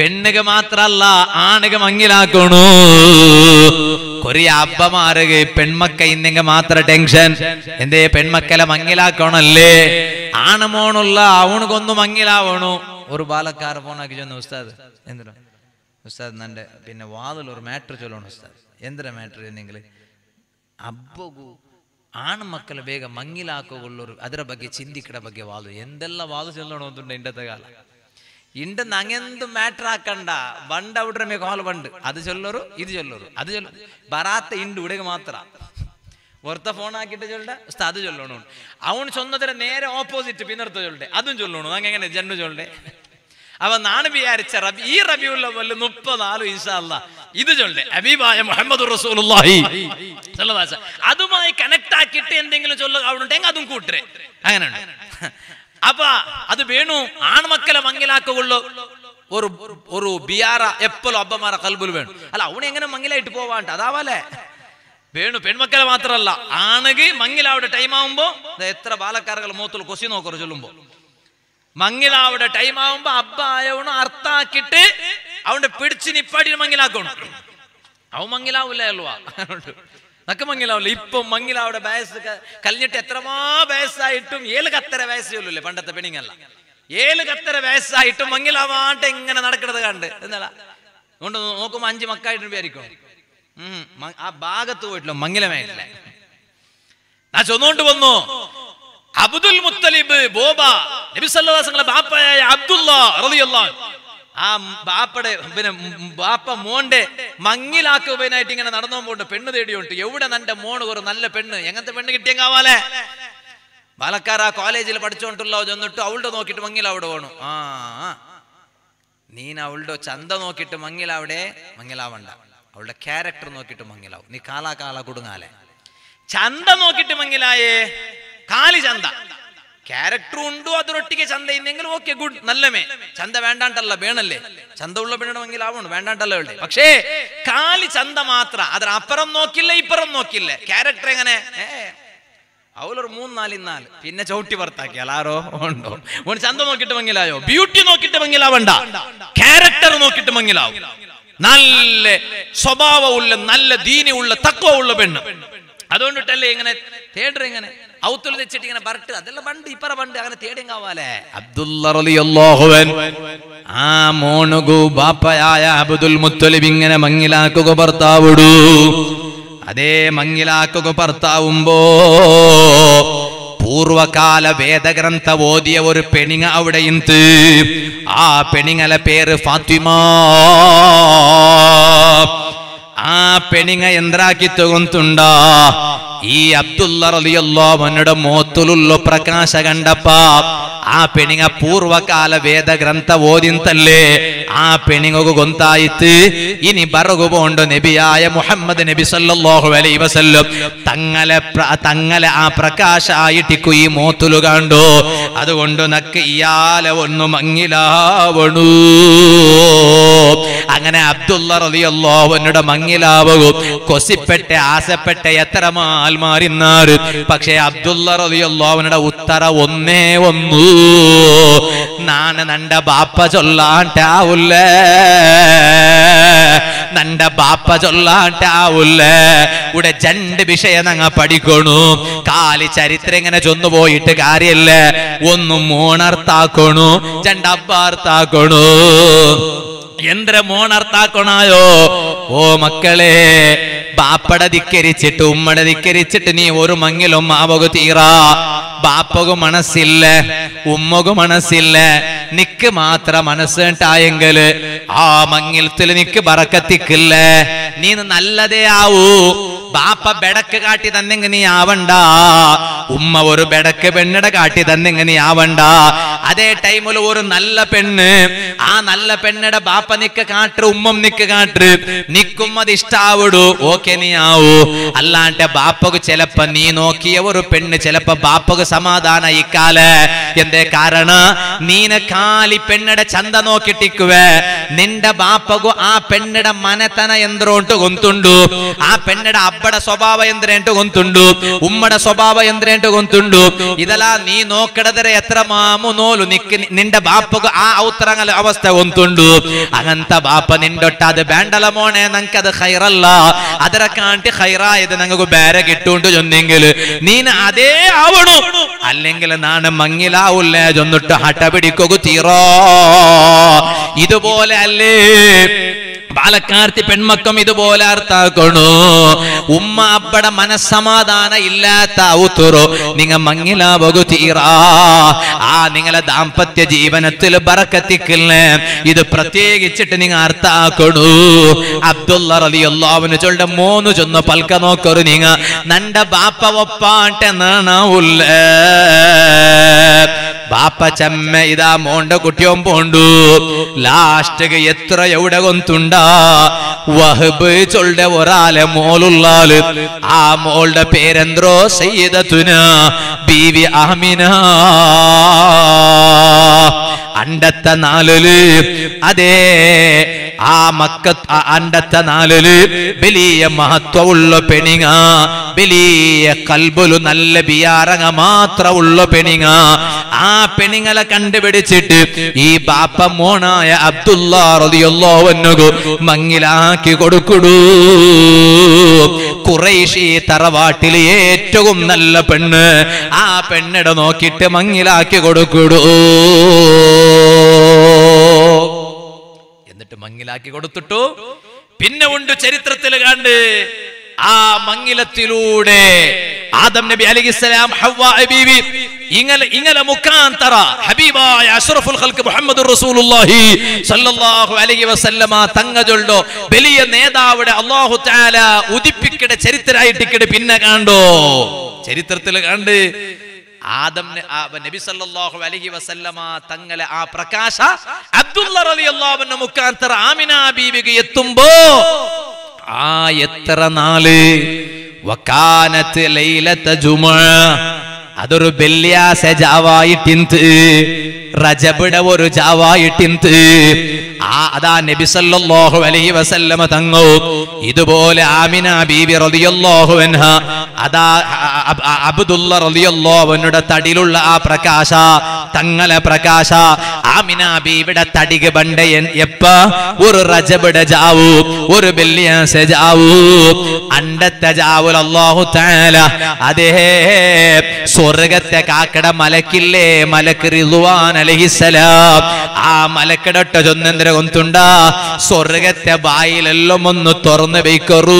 പെണ്ണുക മാത്രല്ല ആണുക മങ്ങിലാക്കണു കൊറിയ അബ്ബമാരുക പെൺമക്ക ഇന്നെങ്ക മാത്ര ടെൻഷൻ എന്തേ പെൺമക്കളെ മങ്ങിലാക്കണല്ലേ ആണ് മോണുള്ള അവണക്കൊന്നു മങ്ങിലാവണു ഒരു ബാലക്കാര പോണാക്കി ചെന്നു ഉസ്താദ് എന്തിനാ ഉസ്താദ് നന്റെ പിന്നെ വാതിൽ ഒരു മാറ്റർ ചൊല്ലണം ഉസ്താദ് എന്തിനാ മാറ്റർ നിങ്ങൾ ಅಬ್ಬಗೂ ಆಣ್ ಮಕ್ಕಳ ಬೇಗ ಮಂಗಿಲಾಕೋಗೊಳ್ಳೋರು ಅದರ ಬಗ್ಗೆ ಚಿಂದಿಕಡ ಬಗ್ಗೆ ವಾದು ಎಂದೆಲ್ಲ ವಾದು ಚೆಲ್ಲೋಣ ಅಂతుండే ಇಂಡത്തെ കാല ಇಂಡന്ന് അങ്ങെന്ത് മാറ്റർ ആക്കണ്ട ബണ്ട് അവിടെ മേ കോല ബണ്ട് അത് ചൊല്ലോರು ഇത് ചൊല്ലോರು അത് ചൊല്ല ബറാത്ത ಇಂಡು ഉടക മാത്ര ಹೊರ್ತ ಫೋನ್ ಹಾಕಿಟ್ಟು ಚೊಲ್ಡೆ ಉಸ್ತಾ ಅದು ಚೊಲ್ಲೋಣ ಅವನು ಚೊನ್ನದರ ನೇರ ಆಪೋಸಿಟ್ ಪಿನ್ನರ್ತ ಚೊಲ್ಡೆ ಅದನ್ನು ಚೊಲ್ಲೋಣ ನಂಗೆ ಹೆಂಗೆ ಜನ್ನು ಚೊಲ್ಡೆ അവൻ നാണ് വിചാരിച്ച റബി ഈ റബിയുള്ള പോലെ മുപ്പതാലും ഇൻഷാല്ല ഇത് ചൊല്ലേ അബീബായ മുഹമ്മദ് റസൂലുള്ളാഹി സല്ലല്ലാഹു അലൈഹി വസല്ലം. അതുമായി കണക്ട് ആക്കിയിട്ട് എന്തെങ്കിലും ചൊല്ലുക അവിടെ ഉണ്ടെങ്കിൽ അതും കൂട്ടരെ അങ്ങനെ അപ്പൊ അത് വേണു ആൺമക്കളെ മങ്ങിലാക്കുള്ളൂ ഒരു ഒരു ബിയാറ എപ്പോഴും അബ്ബമാര കൽബുൽ വേണം അല്ല അവനെ എങ്ങനെ മങ്ങിലായിട്ട് പോവാണ്ട് അതാവല്ലേ വേണു പെൺമക്കളെ മാത്രമല്ല ആണെങ്കിൽ മങ്ങിലാവിടെ ടൈം ആവുമ്പോ ദേ എത്ര ബാലക്കാരകൾ മൂത്തുള്ള കൊസി നോക്കറ ചൊല്ലുമ്പോ മങ്ങിലാവിടെ ടൈം ആവുമ്പോ അബ്ബ ആയവണു അർത്ഥാക്കിട്ട് അവന്റെ പിടിച്ച് നിപ്പാടി മങ്ങിലാക്കണം അവൻ മങ്ങിലാവൂല അಲ್ವಾ നക്ക് മങ്ങിലാവില്ല ഇപ്പൊ മങ്ങിലാവിടെ വയസ്സ് ക- കഴിഞ്ഞിട്ട് എത്രമാ വയസ്സായിട്ടും ഏഴ് കത്തര വയസ്സേ ഉള്ളൂല്ലേ പണ്ടത്തെ പെണിങ്ങല്ല ഏഴ് കത്തര വയസ്സായിട്ടും മങ്ങിലാവാണ്ട് ഇങ്ങനെ നടക്കണത് കണ്ട് എന്നല്ല അതുകൊണ്ട് നോക്കുമ്പോ അഞ്ച് മക്കായിട്ട് വിചാരിക്കും ഉം, മ- ആ ഭാഗത്ത് പോയിട്ടില്ല മങ്ങിലമായിട്ടില്ല ഞാൻ ചൊന്നുകൊണ്ട് വന്നു അബ്ദുൽ മുത്തലിബ് ബോബ നബി സല്ലല്ലാഹു അലൈഹി വസല്ലം ബാപ്പയായ അബ്ദുള്ള റളിയല്ലാഹു അൻഹു. ആ ബാപ്പയുടെ പിന്നെ ബാപ്പ മോന്റെ മങ്ങിലാക്കുവാനായിട്ട് ഇങ്ങനെ നടന്നു പോകുന്നുണ്ട് പെണ്ണ് തേടിയുണ്ട് എവിടെ നന്റെ മോണ് ഒരു നല്ല പെണ്ണ് എങ്ങനത്തെ പെണ്ണ് കിട്ടിയെങ്കാവാലേ പാലക്കാർ ആ കോളേജിൽ പഠിച്ചോണ്ടുള്ള ചെന്നിട്ട് അവളുടെ നോക്കിയിട്ട് മങ്ങിൽ അവിടെ പോണു ആ ആ. നീൻ അവളുടെ ചന്ത നോക്കിയിട്ട് മങ്ങിലാവിടെ മങ്ങിലാവണ്ട അവളുടെ ക്യാരക്ടർ നോക്കിയിട്ട് മങ്ങിലാവും നീ കാലാ കാല കുടുങ്ങാലേ ചന്ത നോക്കിയിട്ട് മങ്ങിലായേ കാലി ചന്ത ക്യാരക്ടർ ഉണ്ടോ അതിനൊട്ടിಗೆ ചന്ത ഇന്നെങ്കിൽ ഓക്കെ ഗുഡ് നല്ലമേ ചന്ത വേണ്ടാണ്ടല്ല വേണല്ലേ ചന്ത ഉള്ള പെണ്ണണമെങ്കിൽ ആവണം വേണ്ടാണ്ടല്ല വേണ്ടേ പക്ഷേ കാലി ചന്ത മാത്ര അതിന് അപ്പുറം നോക്കില്ല ഇപ്പുറം നോക്കില്ല ക്യാരക്ടർ എങ്ങനെ ഏ അവളൊരു മൂന്ന് നാല് നാല് പിന്നെ ചവിട്ടി പുറത്താക്കിയാൽ ആരോ ഉണ്ടോ ഓൺ ചന്ത നോക്കിയിട്ട് മങ്ങിലായോ ബ്യൂട്ടി നോക്കിയിട്ട് മങ്ങിലാവണ്ട ക്യാരക്ടർ നോക്കിയിട്ട് മങ്ങിലാവും നല്ല സ്വഭാവമുള്ള നല്ല ദീനിയുള്ള തത്വ ഉള്ള പെണ്ണ് അതുകൊണ്ടിട്ടല്ലേ ഇങ്ങനെ തേടർ ഇങ്ങനെ ഔത്തുൽ വെച്ചിട്ട് ഇങ്ങനെ ബർട്ട് അതെല്ലാം ബണ്ട് ഇപ്പറ ബണ്ട് അങ്ങനെ തേടിയും കാവാലേ അബ്ദുള്ള റളിയല്ലാഹുവൻ ആ മോണുഗു ബാപ്പയായ അബ്ദുൽ മുത്തലിബ് ഇങ്ങനെ മങ്ങിലാക്കുക ഭർത്താവിടൂ അതേ മങ്ങിലാക്കുക ഭർത്താവുമ്പോ പൂർവകാല വേദഗ്രന്ഥ ഓതിയ ഒരു പെണിങ്ങ അവിടെ ഇന്ന് ആ പെണിങ്ങല പേര് ഫാത്തിമ ആ പെണിങ്ങ എന്ത്രാക്കി തಗೊಂತುಂಡ ഈ അബ്ദുള്ള റളിയല്ലാഹുവിനുടെ മോത്തുലുള്ള പ്രകാശ കണ്ടപ്പ ಆ ಪೆಣಿಗ ಪೂರ್ವಕಾಲ ವೇದ ಗ್ರಂಥ ಓದಿಂತಲ್ಲೇ ಆ ಪೆಣಿಗು ಗೊಂತಾಯಿತು ഇനി ബറകു പോണ്ട് നബിയായ മുഹമ്മദ് നബി സല്ലല്ലാഹു അലൈഹി വസല്ലം തങ്ങളെ പ്ര- തങ്ങളെ ആ പ്രകാശായിട്ടിക്കു ഈ മോത്തുലു കണ്ടു അതുകൊണ്ട് നക്ക് ഇയാലെ ഒന്ന് മങ്ങിലാവണു അങ്ങനെ അബ്ദുള്ള റളിയല്ലാഹുവിനുടെ മങ്ങിലാവകും കൊസിപ്പെട്ട ആസപ്പെട്ട എത്ര മാൽമാരിന്നാറ് പക്ഷേ അബ്ദുള്ള റളിയല്ലാഹുവിനുടെ ഉത്തര ഒന്നേ ഒന്നു നാണ് നണ്ട ബാപ്പ ചൊല്ലാണ്ടാവൂല്ലേ നണ്ട ബാപ്പ ചൊല്ലാണ്ടാവൂല്ലേ ഇവിടെ രണ്ട് വിഷയം ഞങ്ങ പഠിക്കണു കാലി ചരിത്രം ഇങ്ങനെ ചൊന്നുപോയിട്ട് കാര്യല്ല ഒന്നും മോണർത്താക്കണു രണ്ടബ്ബാർത്താക്കണു എന്ത്ര മോണർത്താക്കണായോ ഓ മക്കളെ ബാപ്പട ധിക്കരിച്ചിട്ട് ഉമ്മട ധിക്കരിച്ചിട്ട് നീ ഒരു മങ്ങിലും മാവകു തീറാ ബാപ്പകു മനസ്സില്ല ഉമ്മകു മനസ്സില്ല നിക്ക് മാത്ര മനസ്സുണ്ടായെങ്കില് ആ മങ്ങിലത്തിൽ നിക്ക് ബറക്കത്തിക്കില്ല നീ നല്ലതേ ആവൂ ബാപ്പ ബെടക്ക് കാട്ടി തന്നെങ്കി നീ ആവണ്ട ഉമ്മ ഒരു ബെടക്ക് പെണ്ണിടെ കാട്ടി തന്നെങ്കി നീ ആവണ്ട അതേ ടൈമിൽ ഒരു നല്ല പെണ്ണ് ആ നല്ല പെണ്ണിടെ ബാപ്പ നിക്ക് കാട്ട് ഉമ്മം നിക്ക് കാട്ട് നിക്കും അത് ഇഷ്ടാവിടൂ ഓക്കെ നീ ആവൂ അല്ലാണ്ട് ബാപ്പക്ക് ചിലപ്പോ നീ നോക്കിയ ഒരു പെണ്ണ് ചിലപ്പോ ബാപ്പക്ക് സമാധാന ഇക്കാല എന്തേ കാരണ നീന കാലി പെണ്ണിടെ ചന്ത നോക്കിട്ടിക്കുവേ നിന്റെ ബാപ്പകു ആ പെണ്ണിടെ മനത്തന എന്തുകൊണ്ട് ഗൊന്തുണ്ടു ആ പെണ്ണിടെ അബ്ബ ಅಬ್ಬಡ ಸ್ವಭಾವ ಎಂದ್ರೆ ಎಂಟು ಗೊಂತುಂಡು ಉಮ್ಮಡ ಸ್ವಭಾವ ಎಂದ್ರೆ ಎಂಟು ಗೊಂತುಂಡು ಇದೆಲ್ಲ ನೀ ನೋಕಡದರೆ ಎತ್ತರ ಮಾಮು ನೋಲು ನಿಕ್ಕ ನಿಂಡ ಬಾಪಗು ಆ ಔತರಂಗಲ ಅವಸ್ಥೆ ಒಂತುಂಡು അങ്ങനത്തെ ബാപ്പ നിണ്ടൊട്ട് അത് വേണ്ടല മോനെ നങ്ക് അത് ഹൈറല്ല ಅದರ ಕಾಂಟಿ ಹೈರ ಇದು ನಂಗು ಬೇರೆ കിട്ടുണ്ട് ചൊന്നെങ്കിൽ നീന അതേ ആവണു അല്ലെങ്കിൽ നാണ് മങ്ങിലാവൂല്ലേ ചൊന്നിട്ട് ഹട്ട പിടിക്കുക തീറോ ഇതുപോലെ അല്ലേ ബാലക്കാർത്തി പെൺമക്കം ഇതുപോലെ അർത്ഥാക്കണു ഉമ്മ അപ്പട മനസ്സമാധാന ഇല്ലാത്ത ഔത്തുറോ നിങ്ങ മങ്ങിലാവകു തീറാ ആ നിങ്ങളെ ദാമ്പത്യ ജീവനത്തിൽ ബറക്കത്തിക്കില്ലേ ഇത് പ്രത്യേകിച്ചിട്ട് നിങ്ങൾ അർത്ഥാക്കണു അബ്ദുള്ള റലി അള്ളാവിന് ചൊല്ലുടെ മൂന്ന് ചൊന്ന് പൽക്ക നോക്കറു നിങ്ങ നണ്ട ബാപ്പ ഒപ്പാട്ടെ നാണാവുല്ലേ ബാപ്പ ചെമ്മ ഇതാ മോണ്ട കുട്ടിയോൻ പോണ്ടു ലാസ്റ്റ് എത്ര എവിടെ കൊന്തുണ്ട വഹബ് ചൊല്ലുടെ ഒരാളെ മോളുള്ളാല് ആ മോളുടെ പേരെന്ത്രോ സയ്യിദത്തുന ബീവി ആമിന അണ്ടത്തെ നാലില് അതേ ആ മക്ക ആ അണ്ടത്തെ നാലില് വലിയ മഹത്വമുള്ള പെണിങ്ങ വലിയ കൽബുലു നല്ല ബിയാറങ്ങ മാത്രമുള്ള പെണിങ്ങ ആ പെണിങ്ങളെ കണ്ടുപിടിച്ചിട്ട് ഈ ബാപ്പ മോണായ അബ്ദുല്ലാറിയുള്ളവനുകു മങ്ങിലാക്കി കൊടുക്കുടൂ കുറേശി തറവാട്ടിലെ ഏറ്റവും നല്ല പെണ്ണ് ആ പെണ്ണിട നോക്കിയിട്ട് മങ്ങിലാക്കി കൊടുക്കുടൂ എന്നിട്ട് മങ്ങിലാക്കി കൊടുത്തിട്ടു പിന്നെ ഉണ്ട് ചരിത്രത്തിൽ കണ്ട് ആ മങ്ങിലത്തിലൂടെ ആദം നബി അലൈഹിസ്സലാം ഹവ്വ ബീവി ഇങ്ങലെ ഇങ്ങലെ മുഖാന്തര ഹബീബായ അഷ്റഫുൽ ഖൽക്ക് മുഹമ്മദ് റസൂലുള്ളാഹി സല്ലല്ലാഹു അലൈഹി വസല്ലമ തങ്ങജൊල්ഡോ വലിയ നേതാവിടെ അല്ലാഹു തആല ഉദിപ്പിക്കടെ ചരിത്രമായിട്ടിക്കടെ പിന്നെ കണ്ടോ ചരിത്രത്തിൽ കണ്ട് ആദം ന- ആ നബി സല്ലല്ലാഹു അലൈഹി വസല്ലമ തങ്ങളെ ആ പ്രകാശ അബ്ദുള്ള റളിയല്ലാഹു അൻഹു മുഖാന്തര ആമിന ബീവിക്ക് എത്തുമ്പോ ആ എത്ര നാള് വക്കാനത്ത് ലൈലത്ത ജുമുഅ അതൊരു വെള്ളിയാസ ജാവായിട്ടിന്ത് റജബിടെ ഒരു ജാവായിട്ടിന്ത് ആ അതാ നബി സല്ലല്ലാഹു അലൈഹി വസല്ലമ തങ്ങോ ഇതുപോലെ ആമിന ബീബി റളിയല്ലാഹു അൻഹ അതാ അ- അ- അ- അബ്ദുള്ള റളിയല്ലാഹു അൻഹുടെ തടിയിലുള്ള ആ പ്രകാശ തങ്ങളെ പ്രകാശ ആമിന ബീവിയുടെ തടിക ബണ്ടയൻ എപ്പ ഒരു റജബിടെ ജാവു ഒരു വെള്ളിയാസ ജാവു അണ്ടത്തെ ജാവുൽ അല്ലാഹു തആല അതേ സ്വർഗത്തെ കാക്കട മലക്കില്ലേ മലക്ക് റിദ്വാൻ അലൈഹിസ്സലാം ആ മലക്കടട്ട ചൊന്നെന്തര കൊന്തുണ്ട സ്വർഗത്തെ ബായിലെല്ലാം ഒന്ന് തുറന്ന് വയ്ക്കറൂ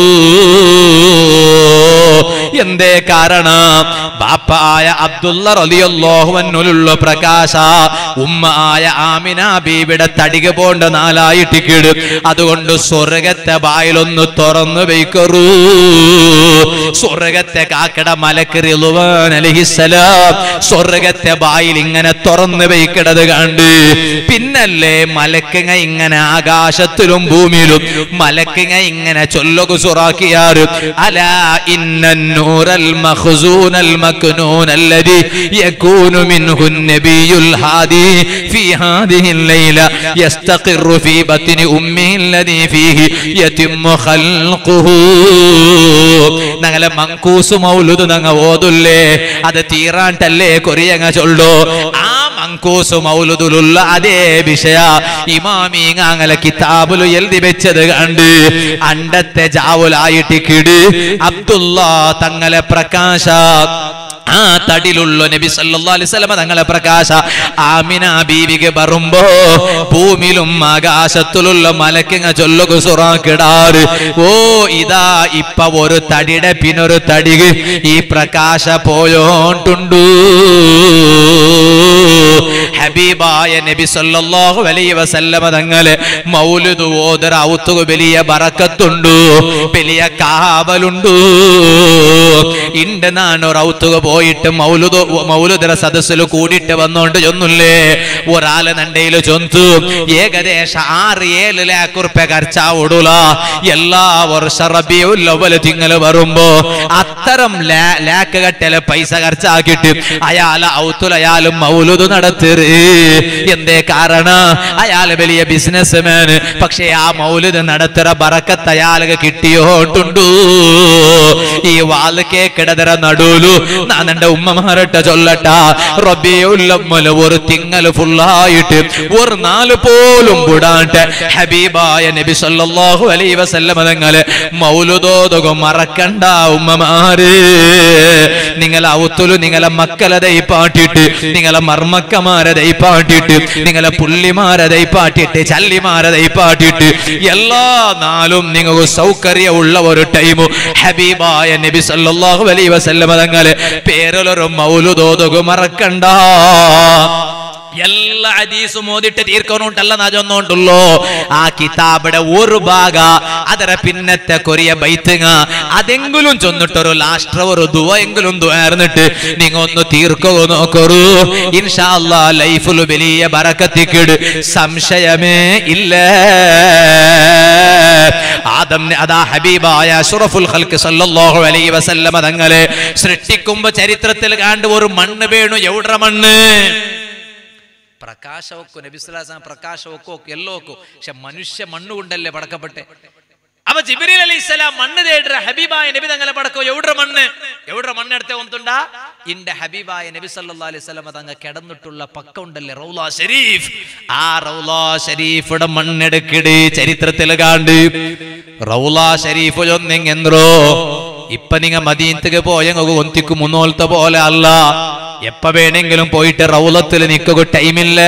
എന്തേ കാരണം ബാപ്പായ അബ്ദുള്ള റളിയല്ലാഹുവിനുള്ള പ്രകാശ ഉമ്മ ആയ ആമിന ബീവിയുടെ തടിക പോണ്ട നാലായിട്ട് കിട് അതുകൊണ്ട് സ്വർഗത്തെ ബായിലൊന്ന് തുറന്നു വയ്ക്കറൂ സ്വർഗത്തെ കാക്കട മലക്ക് റിളുവാൻ അലഹിസലാം സ്വർഗത്തെ ബായിൽ ഇങ്ങനെ തുറന്നു വയ്ക്കണത് കണ്ട് പിന്നല്ലേ മലക്കങ്ങ ഇങ്ങനെ ആകാശത്തിലും ഭൂമിയിലും മലക്കങ്ങ ഇങ്ങനെ ചൊല്ലുക സുറാക്കിയാറ് അലാ ഇന്നൂറൽ മഖ്സൂനൽ മക്നൂൻ الذي يكون منه النبي الهادي في هذه الليلة يستقر في بطن أمه الذي فيه يتم خلقه ഞങ്ങളെ മങ്കൂസ് മൗലുദ് ഞങ്ങ ഓതുല്ലേ അത് തീറാണ്ടല്ലേ കൊറിയങ്ങ ചൊല്ലോ ആ മങ്കൂസ് മൗലുദുലുള്ള അതേ വിഷയ ഇമാമി ഞങ്ങളെ കിതാബുല് എഴുതി വെച്ചത് കണ്ട് അണ്ടത്തെ ജാവുലായിട്ട് കിട് അബ്ദുള്ള തങ്ങളെ പ്രകാശ ആ തടിലുള്ള നബി സല്ലല്ലാഹു അലൈഹി വസല്ലമ തങ്ങളെ പ്രകാശ ആമിന ബീവിക്ക് വരുമ്പോ ഭൂമിയിലും ആകാശത്തിലുള്ള മലക്കിങ്ങ ചൊല്ലുക സുറാക്കിടാറ് ഓ ഇതാ ഇപ്പ ഒരു തടിയുടെ പിന്നൊരു തടിക് ഈ പ്രകാശ പോയോണ്ടുണ്ടു ഹബീബായ നബി സല്ലല്ലാഹു അലൈഹി വസല്ലമ തങ്ങളെ മൗലിദ് ഓദർ ഔത്തുക വലിയ ബറക്കത്തുണ്ടു വലിയ കാവലുണ്ടു ഇണ്ട് നാണ് റൗത്തുക പോയിട്ട് മൗലുദ് മൗലുദര സദസ്സിൽ കൂടിയിട്ട് വന്നോണ്ട് ചൊന്നില്ലേ ഒരാള് നണ്ടയില് ചൊന്തു ഏകദേശം ആറ് ഏഴ് ലാക്ക് ഉറുപ്പ്യ ഖർച്ചാവിടൂല എല്ലാ വർഷ റബിയുല്ലവല് തിങ്ങല് വരുമ്പോ അത്തരം ലാ- ലാക്ക് കെട്ടല് പൈസ ഖർച്ചാക്കിയിട്ട് അയാൾ ഔത്തുൽ അയാൾ മൗലുദ് നട നടത്തര് എന്തേ കാരണ അയാള് വലിയ ബിസിനസ്മാൻ പക്ഷെ ആ മൗലിദ് നടത്തറ ബറക്കത്ത് അയാൾക്ക് കിട്ടിയോണ്ടുണ്ടു ഈ വാല് കേക്കിടതര നടൂലു നാനെന്റെ ഉമ്മമാരട്ട ചൊല്ലട്ട റബിയുല്ലമ്മല് ഒരു തിങ്ങല് ഫുള്ളായിട്ട് ഒരു നാല് പോലും വിടാണ്ട് ഹബീബായ നബി സല്ലല്ലാഹു അലൈഹി വസല്ലം തങ്ങള് മൗലുദോദകം മറക്കണ്ട ഉമ്മമാര് നിങ്ങളെ ഔത്തുലു നിങ്ങളെ മക്കളെ ദൈപ്പാട്ടിട്ട് നിങ്ങളെ മർമ്മക്കമാരെ ദൈപ്പാട്ടിട്ട് നിങ്ങളെ പുള്ളിമാരെ ദൈപ്പാട്ടിട്ട് ചല്ലിമാരെ ദൈപ്പാട്ടിട്ട് എല്ലാ നാളും നിങ്ങൾക്ക് സൗകര്യമുള്ള ഒരു ടൈമു ഹബീബായ നബി സല്ലല്ലാഹു അലൈഹി വസല്ലം തങ്ങള് പേരിലൊരു മൗലുദോദകം മറക്കണ്ട എല്ലാ ഹദീസും ഓതിട്ട് തീർക്കണോണ്ടല്ല നാ ചൊന്നോണ്ടുള്ളൂ ആ കിതാബിടെ ഒരു ഭാഗ ಅದರ പിന്നത്തെ കൊറിയ ബൈത്തുങ്ങ അതെങ്കിലും ചൊന്നിട്ടൊരു ലാസ്റ്റർ ഒരു ദുവ എങ്കിലും ദ്വാർന്നിട്ട് നിങ്ങ ഒന്ന് തീർക്കോ നോക്കറു ഇൻഷാല്ല ലൈഫിൽ വലിയ ബറക്കത്തിക്കിട് സംശയമേ ഇല്ല ആദം അതാ ഹബീബായ അഷ്റഫുൽ ഖൽക്ക് സല്ലല്ലാഹു അലൈഹി വസല്ലമ തങ്ങളെ സൃഷ്ടിക്കുമ്പോ ചരിത്രത്തിൽ കാണ്ട് ഒരു മണ്ണ് വീണു എവിടെ മണ്ണ് പ്രകാശവക്കു നബിസ്ലാസം പ്രകാശവക്കോ എല്ലോക്കോ പക്ഷെ മനുഷ്യ മണ്ണുകൊണ്ടല്ലേ പടക്കപ്പെട്ടെ അപ്പൊ ജിബിരി അലി ഇസ്ലാം മണ്ണ് തേടുற ഹബീബായ നബി തങ്ങളെ പടക്കോ എവിടെ മണ്ണ് എവിടെ മണ്ണ് എടുത്തേ ഒന്നുണ്ടാ ഇന്റെ ഹബീബായ നബി സല്ലല്ലാഹു അലൈഹി വസല്ലം തങ്ങ കിടന്നിട്ടുള്ള പക്ക ഉണ്ടല്ലേ റൗല ഷരീഫ് ആ റൗല ഷരീഫുടെ മണ്ണെടുക്കിട് ചരിത്രത്തിൽ കാണ്ട് റൗല ഷരീഫ് ചൊന്നെങ്ങെന്തോ ഇപ്പൊ നിങ്ങ മദീനത്തേക്ക് പോയ ഒന്തിക്ക് മുന്നോലത്തെ പോലെ അല്ല എപ്പ വേണമെങ്കിലും പോയിട്ട് റൗലത്തിൽ നിൽക്കുക ടൈമില്ല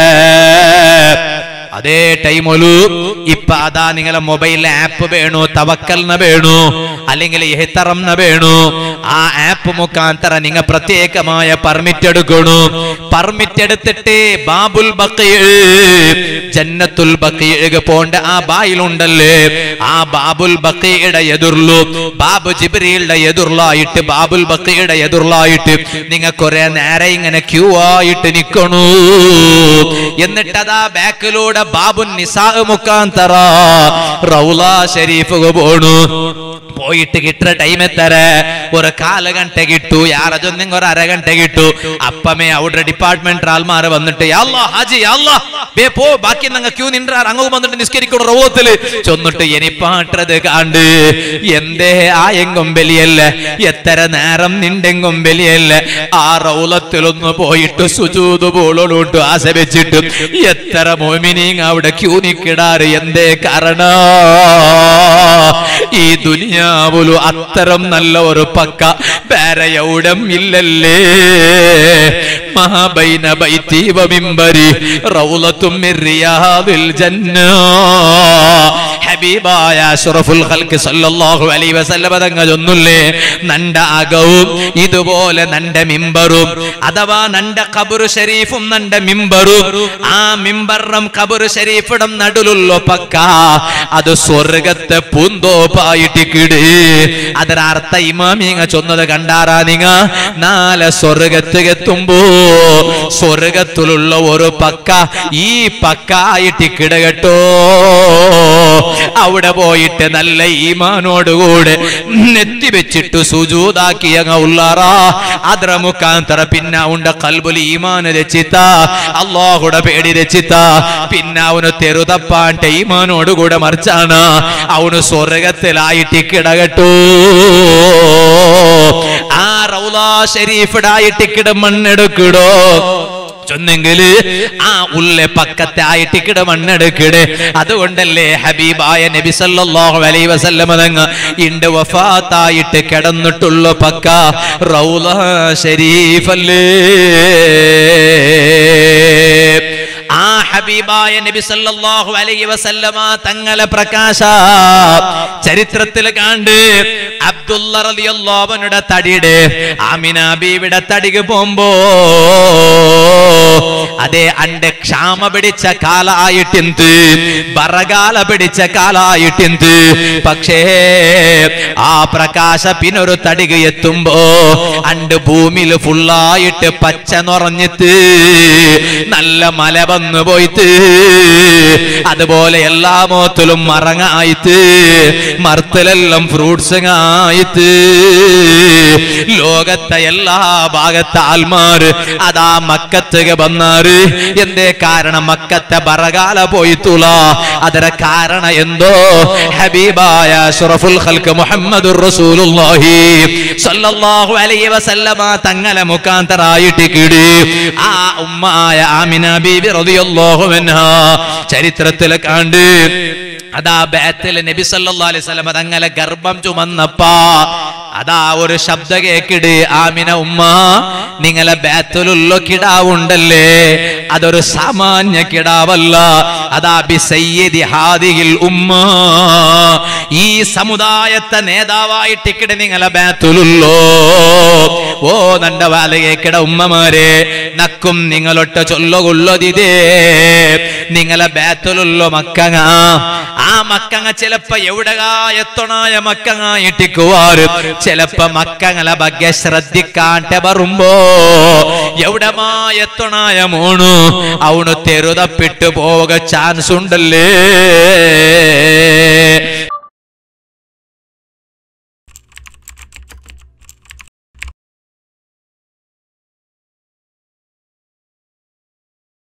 അതേ ടൈമൊലു ഇപ്പൊ അതാ നിങ്ങളെ മൊബൈൽ ആപ്പ് വേണു തവക്കൽന വേണു അല്ലെങ്കിൽ എഹ്തറംന വേണു ആ ആപ്പ് മുഖാന്തര നിങ്ങൾ പ്രത്യേകമായ പെർമിറ്റ് എടുക്കണു പെർമിറ്റ് എടുത്തിട്ട് ബാബുൽ ബക്കീഴ് ജന്നത്തുൽ ബക്കീഴ് പോണ്ട ആ ബായിലുണ്ടല്ലേ ആ ബാബുൽ ബക്കീയുടെ എതിർലു ബാബു ജിബ്രീലിന്റെ എതിർലായിട്ട് ബാബുൽ ബക്കീയുടെ എതിർലായിട്ട് നിങ്ങൾ കുറെ നേരം ഇങ്ങനെ ക്യൂ ആയിട്ട് നിക്കണു എന്നിട്ട് അതാ ബാക്കിലൂടെ ബാബു നിസാ മുഖാന്തര റൗല ഷരീഫ് പോണു പോയിട്ട് കിട്ടുന്ന ടൈം എത്തര ഒരു കാല് ഗಂಟೆ കിട്ടു ಯಾರದೊಂದಿಂಗ ഒരു അര ಗಂಟೆ കിട്ടു അപ്പമേ അവിടെ ഡിപ്പാർട്ട്മെന്റ് ആൾമാർ വന്നിട്ട് അല്ലാ ഹാജി അല്ലാ ബേ പോ ബാക്കി നങ്ങ ക്യൂ നിன்றார் അങ്ങ് വന്നിട്ട് നിസ്കരിക്കണം റോവത്തില് ചൊന്നിട്ട് എനിപ്പാട്ടത് കാണ്ട് എന്തേ ആ എങ്കും ബലിയല്ല എത്ര നേരം നിണ്ടെങ്കും ബലിയല്ല ആ റൗലത്തിലൊന്ന് പോയിട്ട് സുജൂത് പോളോട്ട് ആശപിച്ചിട്ട് എത്ര മോമിനിങ് അവിടെ ക്യൂ നിക്കിടാറ് എന്തേ കാരണ ഈ ദുനിയാവുലു അത്തരം നല്ല ഒരു പക്ക വേറെ എവിടം ഇല്ലല്ലേ മഹാബൈന ബൈത്തി വമിമ്പരി റൗലത്തും മിൻ റിയാദിൽ ജന്ന ഹബീബായ അഷ്റഫുൽ ഖൽക്ക് സല്ലല്ലാഹു അലൈഹി വസല്ലം തങ്ങൾ ഒന്നുല്ലേ നണ്ട അകവും ഇതുപോലെ നണ്ട മിമ്പറും അഥവാ നണ്ട ഖബർ ഷരീഫും നണ്ട മിമ്പറും ആ മിമ്പറും ഖബർ ഷരീഫിടും നടുലുള്ള പക്ക അത് സ്വർഗത്തെ പൂന്തോപ്പായിട്ട് കിട് ಅದರ ಅರ್ಥ ಇಮಾಮಿಂಗ ചൊന്നത് കണ്ടാറാ നിങ്ങ നാളെ സ്വർഗത്ത് എത്തുമ്പോ സ്വർഗത്തിലുള്ള ഒരു പക്ക ഈ പക്ക ആയിട്ട് കിടകട്ടോ അവിടെ പോയിട്ട് നല്ല ഈമാനോടുകൂടെ നെത്തി വെച്ചിട്ട് സുജൂതാക്കി അങ്ങ ഉള്ളാറാ ಅದರ ಮುಖಾಂತರ ಪಿನ್ನ ಉಂಡ ಕಲ್ಬುಲಿ ಈಮಾನ ರಚಿತ ಅಲ್ಲಾಹುಡ ಬೇಡಿ ರಚಿತ ಪಿನ್ನ ಅವನು ತೆರುದಪ್ಪ ಅಂಟ ಈಮಾನೋಡು ಕೂಡ ಮರ್ಚಾನ ಅವನು സ്വർഗത്തിലായിട്ട് കിടകട്ടു ആ റൗലാ ഷരീഫിടായിട്ട് കിട മണ്ണെടുക്കിടോ ചൊന്നെങ്കില് ആ ഉള്ള പക്കത്തെ ആയിട്ട് കിട മണ്ണെടുക്കിട് അതുകൊണ്ടല്ലേ ഹബീബായ നബി സല്ലല്ലാഹു അലൈഹി വസല്ലമ തങ്ങ ഇണ്ട് വഫാത്തായിട്ട് കിടന്നിട്ടുള്ള പക്ക റൗല ഷരീഫല്ലേ ആ ഹബീബായ നബി സല്ലല്ലാഹു അലൈഹി വസല്ലമ തങ്ങളെ പ്രകാശ ചരിത്രത്തിൽ കാണ്ട് അബ്ദുള്ള റളിയല്ലാഹുവിനുടെ തടിയുടെ ആമിന ബീവിയുടെ തടിക്ക് പോകുമ്പോ അതെ അന്റെ ക്ഷാമ പിടിച്ച കാലായിട്ടെന്ത് ബറകാല പിടിച്ച കാലായിട്ടെന്ത് പക്ഷേ ആ പ്രകാശ പിന്നൊരു തടിക എത്തുമ്പോ അണ്ട് ഭൂമിയിൽ ഫുള്ളായിട്ട് പച്ച നിറഞ്ഞിട്ട് നല്ല മല വന്നു പോയി പോയിട്ട് അതുപോലെ എല്ലാ മോത്തിലും മറങ്ങായിട്ട് മർത്തലെല്ലാം ഫ്രൂട്ട്സ് ആയിട്ട് ലോകത്തെ എല്ലാ ഭാഗത്തെ ആൽമാര് അതാ മക്കത്തുക വന്നാറ് എന്തേ കാരണം മക്കത്തെ ബറകാല പോയിത്തുള്ള ಅದರ ಕಾರಣ ಎಂದೋ ಹಬೀಬಾಯ ಶರಫುಲ್ ಖಲ್ಕ್ ಮುಹಮ್ಮದು റസൂലുള്ളാഹി സല്ലല്ലാഹു അലൈഹി വസല്ലമ തങ്ങളെ മുഖാന്തരായിട്ട് കിടി ആ ഉമ്മായ ആമിന ബീബി റളിയല്ലാഹു അൻഹാ ചരിത്രത്തിൽ കണ്ട് അതാ ബേത്തിൽ നബി സല്ലല്ലാഹു അലൈഹി വസല്ലമ തങ്ങളെ ഗർഭം ചുമന്നപ്പാ അതാ ഒരു ശബ്ദ കേക്കിട് ആമിന ഉമ്മ നിങ്ങളെ ബാത്തിലുള്ള കിടാവുണ്ടല്ലേ അതൊരു സാമാന്യ കിടാവല്ല അതാ ബിസയ്യിദി ഹാദിഹിൽ ഉമ്മ ഈ സമുദായത്തെ നേതാവായിട്ട് കിട നിങ്ങളെ ബാത്തുലുള്ളോ ഓ നണ്ട വാല കേക്കിട ഉമ്മമാരെ നക്കും നിങ്ങളൊട്ട് ചൊല്ലുകൊള്ളതിതേ നിങ്ങളെ ബാത്തുലുള്ള മക്കങ്ങ ആ മക്കങ്ങ ചിലപ്പോ എവിടകാ എത്തണായ മക്കങ്ങ ഇട്ടിക്കുവാറ് ചിലപ്പോ മക്കങ്ങളെ ಬಗ್ಗೆ ശ്രദ്ധിക്കാണ്ട് വരുമ്പോ എവിടമാ എത്തണായ മോണു അവണ് തെരുതപ്പിട്ട് പോവുക ചാൻസ് ഉണ്ടല്ലേ